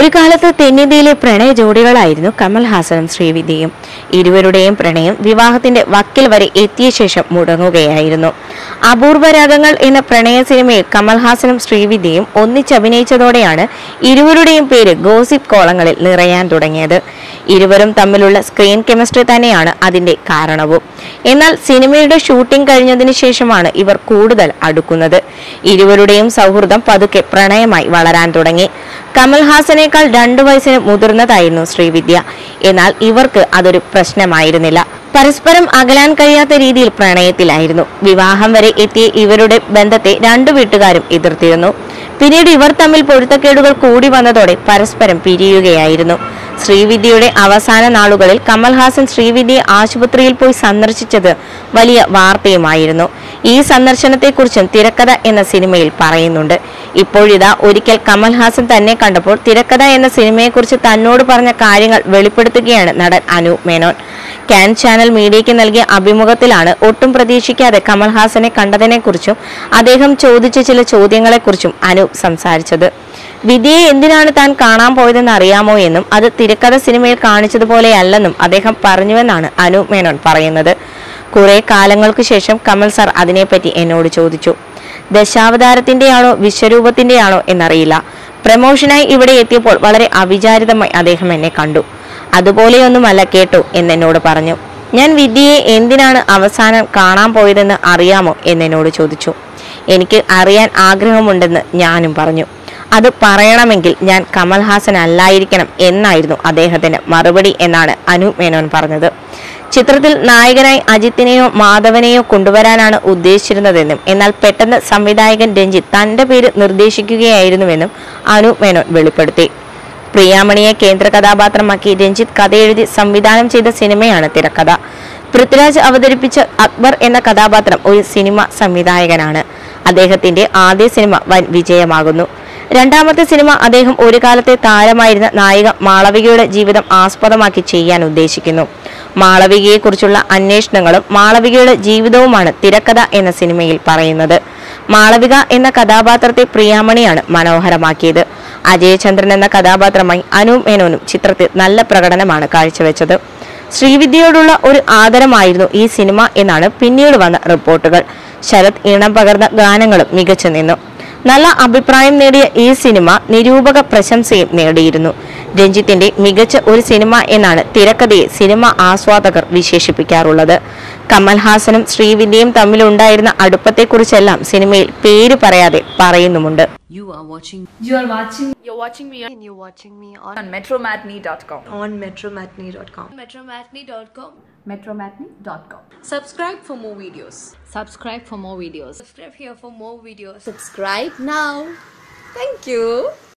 ഒരു കാലത്ത് തെന്നിന്ത്യയിലെ പ്രണയ ജോഡികളായിരുന്നു കമൽ ഹാസനും ശ്രീവിദ്യയും ഇരുവരുടെയും പ്രണയം വിവാഹത്തിന്റെ വക്കിൽ വരെ എത്തിയ ശേഷം മുടങ്ങുകയായിരുന്നു അപൂർവ രാഗങ്ങൾ എന്ന പ്രണയ സിനിമയിൽ കമൽഹാസനും ശ്രീവിദ്യയും ഒന്നിച്ചഭിനയിച്ചതോടെയാണ് ഇരുവരുടെയും പേര് ഗോസിപ്പ് കോളങ്ങളിൽ നിറയാൻ തുടങ്ങിയത് ഇരുവരും തമ്മിലുള്ള സ്ക്രീൻ കെമിസ്ട്രി തന്നെയാണ് അതിന്റെ കാരണവും എന്നാൽ സിനിമയുടെ ഷൂട്ടിംഗ് കഴിഞ്ഞതിന് ശേഷമാണ് ഇവർ കൂടുതൽ അടുക്കുന്നത് ഇരുവരുടെയും സൗഹൃദം പതുക്കെ പ്രണയമായി വളരാൻ തുടങ്ങി കമൽഹാസനേക്കാൾ രണ്ടു വയസ്സിന് മുതിർന്നതായിരുന്നു ശ്രീവിദ്യ എന്നാൽ ഇവർക്ക് അതൊരു പ്രശ്നമായിരുന്നില്ല പരസ്പരം അകലാൻ കഴിയാത്ത രീതിയിൽ പ്രണയത്തിലായിരുന്നു വിവാഹം വരെ എത്തിയ ഇവരുടെ ബന്ധത്തെ രണ്ടു വീട്ടുകാരും എതിർത്തിരുന്നു പിന്നീട് ഇവർ തമ്മിൽ പൊരുത്തക്കേടുകൾ കൂടി വന്നതോടെ പരസ്പരം പിരിയുകയായിരുന്നു ശ്രീവിദ്യയുടെ അവസാന നാളുകളിൽ കമൽഹാസൻ ശ്രീവിദ്യയെ ആശുപത്രിയിൽ പോയി സന്ദർശിച്ചത് വലിയ വാർത്തയുമായിരുന്നു ഈ സന്ദർശനത്തെക്കുറിച്ചും തിരക്കഥ എന്ന സിനിമയിൽ പറയുന്നുണ്ട് ഇപ്പോഴിതാ ഒരിക്കൽ കമൽഹാസൻ തന്നെ കണ്ടപ്പോൾ തിരക്കഥ എന്ന സിനിമയെക്കുറിച്ച് തന്നോട് പറഞ്ഞ കാര്യങ്ങൾ വെളിപ്പെടുത്തുകയാണ് നടൻ അനൂപ് മേനോൻ ക്യാൻ ചാനൽ മീഡിയയ്ക്ക് നൽകിയ അഭിമുഖത്തിലാണ് ഒട്ടും പ്രതീക്ഷിക്കാതെ കമൽഹാസനെ കണ്ടതിനെക്കുറിച്ചും അദ്ദേഹം ചോദിച്ച ചില ചോദ്യങ്ങളെക്കുറിച്ചും അനൂപ് സംസാരിച്ചത് വിധിയെ എന്തിനാണ് താൻ കാണാൻ പോയതെന്ന് അറിയാമോ എന്നും അത് തിരക്കഥ സിനിമയിൽ കാണിച്ചതുപോലെയല്ലെന്നും അദ്ദേഹം പറഞ്ഞുവെന്നാണ് അനൂപ് മേനോൻ പറയുന്നത് കുറെ കാലങ്ങൾക്ക് ശേഷം കമൽ സർ അതിനെപ്പറ്റി എന്നോട് ചോദിച്ചു ദശാവതാരത്തിന്റെയാണോ വിശ്വരൂപത്തിന്റെയാണോ എന്നറിയില്ല പ്രമോഷനായി ഇവിടെ എത്തിയപ്പോൾ വളരെ അവിചാരിതമായി അദ്ദേഹം എന്നെ കണ്ടു അതുപോലെയൊന്നുമല്ല കേട്ടോ എന്നെന്നോട് പറഞ്ഞു ഞാൻ വിദ്യയെ എന്തിനാണ് അവസാനം കാണാൻ പോയതെന്ന് അറിയാമോ എന്നെന്നോട് ചോദിച്ചു എനിക്ക് അറിയാൻ ആഗ്രഹമുണ്ടെന്ന് ഞാനും പറഞ്ഞു അത് പറയണമെങ്കിൽ ഞാൻ കമൽഹാസൻ അല്ലായിരിക്കണം എന്നായിരുന്നു അദ്ദേഹത്തിന്റെ മറുപടി എന്നാണ് അനൂപ് മേനോൻ പറഞ്ഞത് ചിത്രത്തിൽ നായകനായി അജിത്തിനെയോ മാധവനെയോ കൊണ്ടുവരാനാണ് ഉദ്ദേശിച്ചിരുന്നതെന്നും എന്നാൽ പെട്ടെന്ന് സംവിധായകൻ രഞ്ജിത്ത് തന്റെ പേര് നിർദ്ദേശിക്കുകയായിരുന്നുവെന്നും അനൂപ് മേനോൻ വെളിപ്പെടുത്തി പ്രിയാമണിയെ കേന്ദ്ര കഥാപാത്രമാക്കി രഞ്ജിത്ത് കഥയെഴുതി സംവിധാനം ചെയ്ത സിനിമയാണ് തിരക്കഥ പൃഥ്വിരാജ് അവതരിപ്പിച്ച അക്ബർ എന്ന കഥാപാത്രം ഒരു സിനിമ സംവിധായകനാണ് അദ്ദേഹത്തിന്റെ ആദ്യ സിനിമ വൻ വിജയമാകുന്നു രണ്ടാമത്തെ സിനിമ അദ്ദേഹം ഒരു കാലത്തെ താരമായിരുന്ന നായിക മാളവികയുടെ ജീവിതം ആസ്പദമാക്കി ചെയ്യാൻ ഉദ്ദേശിക്കുന്നു മാളവികയെക്കുറിച്ചുള്ള അന്വേഷണങ്ങളും മാളവികയുടെ ജീവിതവുമാണ് തിരക്കഥ എന്ന സിനിമയിൽ പറയുന്നത് മാളവിക എന്ന കഥാപാത്രത്തെ പ്രിയാമണിയാണ് മനോഹരമാക്കിയത് അജയചന്ദ്രൻ എന്ന കഥാപാത്രമായി അനൂപ് മേനോനും ചിത്രത്തിൽ നല്ല പ്രകടനമാണ് കാഴ്ചവെച്ചത് ശ്രീവിദ്യയോടുള്ള ഒരു ആദരമായിരുന്നു ഈ സിനിമ എന്നാണ് പിന്നീട് വന്ന റിപ്പോർട്ടുകൾ ശരത് ഈണം പകർന്ന ഗാനങ്ങളും മികച്ചു നിന്നു നല്ല അഭിപ്രായം നേടിയ ഈ സിനിമ നിരൂപക പ്രശംസയും നേടിയിരുന്നു രഞ്ജിത്തിന്റെ മികച്ച ഒരു സിനിമ എന്നാണ് തിരക്കഥയെ സിനിമ ആസ്വാദകർ വിശേഷിപ്പിക്കാറുള്ളത് കമൽഹാസനും ശ്രീവിദ്യയും തമ്മിലുണ്ടായിരുന്ന അടുപ്പത്തെക്കുറിച്ചെല്ലാം സിനിമയിൽ പേര് പറയാതെ പറയുന്നുമുണ്ട് You are watching You are watching You're watching me and you're watching me on, on metromatney.com. on metromatney.com. metromatney.com. Metromatney.com. Subscribe for more videos. Subscribe for more videos. Subscribe here for more videos. Subscribe now. Thank you.